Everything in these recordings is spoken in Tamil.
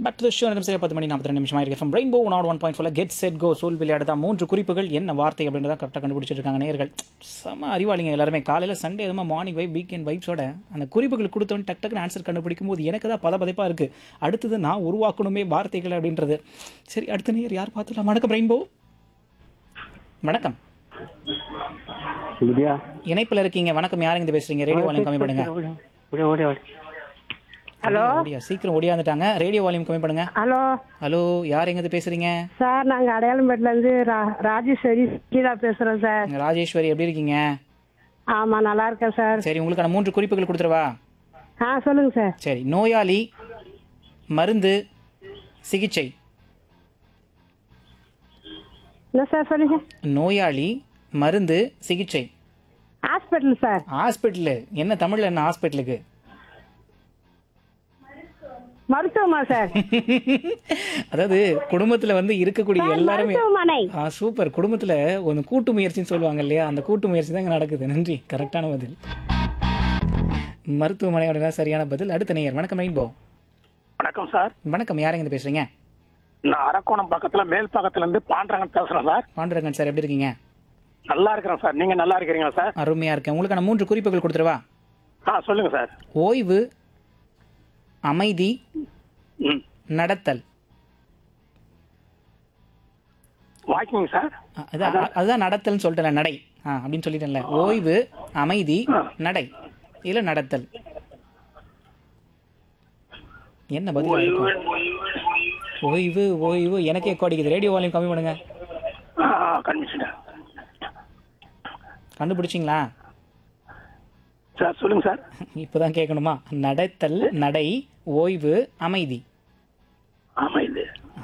பட் ஷோ நேரம் சரியா பத்து மணி நாற்பத்தி ரெண்டு நிமிஷம் ஆயிருக்கு from rainbow nought one point four get set go சோல் விளையாடு தான் மூன்று குறிப்புகள் என்ன வார்த்தை அப்படின்றத கரெக்டாக கண்டுபிடிச்சிட்டு இருக்காங்க நேர்கள் செம அறிவாளிங்க எல்லாருமே காலையில் சண்டே எதுமா மார்னிங் வைப் வீக்கெண்ட் வைப்ஸோட அந்த குறிப்புகள் கொடுத்தோன்னு டக் டக்குன்னு ஆன்சர் கண்டுபிடிக்கும் போது எனக்கு தான் பதப்பதைப்பாக இருக்குது அடுத்தது நான் உருவாக்கணுமே வார்த்தைகள் அப்படின்றது சரி அடுத்த நேர் யார் பார்த்துலாம் வணக்கம் ரெயின்போ வணக்கம் இல்லையா இணைப்பில் இருக்கீங்க வணக்கம் யாருங்க இருந்து பேசுறீங்க ரேடியோ வால்யூம் கம்மி பண்ணுங்க ஓடி ஓடி ஓடி ஹலோ ஓடியா சீக்கிரம் ஓடியாந்துட்டாங்க ரேடியோ வால்யூம் கம்மி பண்ணுங்க ஹலோ ஹலோ யார் எங்க இருந்து பேசுறீங்க சார் நாங்கள் அடையாளம்பேட்டிலேருந்து ரா ராஜேஸ்வரி கீதா பேசுகிறோம் சார் நீங்க ராஜேஸ்வரி எப்படி இருக்கீங்க ஆமாம் நல்லா இருக்கேன் சார் சரி உங்களுக்கான மூன்று குறிப்புகள் கொடுத்துருவா ஆ சொல்லுங்கள் சார் சரி நோயாளி மருந்து சிகிச்சை என்ன சார் சொல்லுங்க நோயாளி மருந்து சிகிச்சை ஹாஸ்பிட்டல் சார் ஹாஸ்பிட்டலு என்ன தமிழ்ல என்ன ஹாஸ்பிட்டலுக்கு மருத்துவமா சார் அதாவது குடும்பத்துல வந்து இருக்கக்கூடிய எல்லாருமே மருத்துவமனை ஆ சூப்பர் குடும்பத்துல ஒரு கூட்டு முயற்சின்னு சொல்லுவாங்க இல்லையா அந்த கூட்டு முயற்சி தான் இங்க நடக்குது நன்றி கரெக்டான பதில் மருத்துவமனையோட தான் சரியான பதில் அடுத்த நேயர் வணக்கம் ரெயின்போ வணக்கம் சார் வணக்கம் யாருங்க இருந்து பேசுறீங்க நான் அரக்கோணம் பக்கத்துல மேல் பக்கத்துல இருந்து பாண்டரங்கன் பேசுறேன் சார் பாண்டுரங்கன் சார் எப்படி இருக்கீங்க நல்லா இருக்கிறேன் சார் நீங்க நல்லா இருக்கிறீங்களா சார் அருமையா இருக்கேன் உங்களுக்கான மூன்று குறிப்புகள் கொடுத்துருவா ஆ சொல்லுங்க சார் ஓய்வு அமைதி ம் நடத்தல் வாக்கிங் சார் அ- அதான் அதுதான் நடத்தல்னு சொல்லிட்டேன் நடை ஆ அப்படின்னு சொல்லிட்டேன்ல ஓய்வு அமைதி நடை இல்ல நடத்தல் என்ன பதில் இருக்கும் ஓய்வு ஓய்வு எனக்கே கோடிக்குது ரேடியோ வால்யூம் கம்மி பண்ணுங்க கண்டுபிடிச்சிட்டேன் கண்டுபிடிச்சிங்களா சார் சொல்லுங்க சார் இப்போதான் கேட்கணுமா நடத்தல் நடை ஓய்வு அமைதி ஆமா இது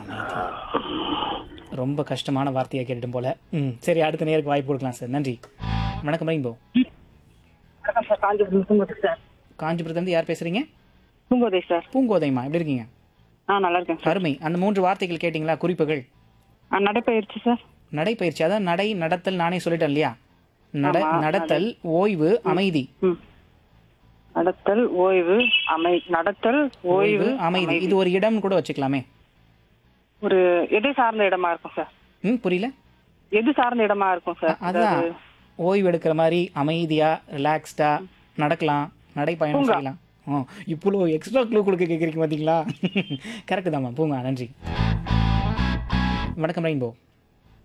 ரொம்ப கஷ்டமான வார்த்தையை கேட்டுட்டும் போல ம் சரி அடுத்த நேருக்கு வாய்ப்பு கொடுக்கலாம் சார் நன்றி வணக்கம் ரெயின்போ வணக்கம் சார் காஞ்சிபுரம் பூங்கோதை சார் காஞ்சிபுரத்துலேருந்து யார் பேசுறீங்க பூங்கோதை சார் பூங்கோதைமா எப்படி இருக்கீங்க ஆ நல்லா இருக்கேன் சார் அருமை அந்த மூன்று வார்த்தைகள் கேட்டிங்களா குறிப்புகள் ஆ நடைப்பயிற்சி சார் நடைப்பயிற்சி அதான் நடை நடத்தல் நானே சொல்லிட்டேன் இல்லையா நட ஆமா, நடத்தல் ஓய்வு அமைதி ம் நடத்தல் ஓய்வு அமை நடத்தல் ஓய்வு ஓய்வு அமைதி இது ஒரு இடம்னு கூட வச்சுக்கலாமே ஒரு எது சார்ந்த இடமா இருக்கும் சார் ம் புரியல எது சார்ந்த இடமா இருக்கும் சார் அதான் ஓய்வு எடுக்கிற மாதிரி அமைதியா ரிலாக்ஸ்டா நடக்கலாம் நடைப்பயணம் செய்யலாம் ஆ இவ்வளோ எக்ஸ்ட்ரா க்ளூ கொடுக்க கேட்குறீங்க பார்த்தீங்களா கரெக்டு தாம்மா பூங்கா நன்றி வணக்கம் ரெயின்போ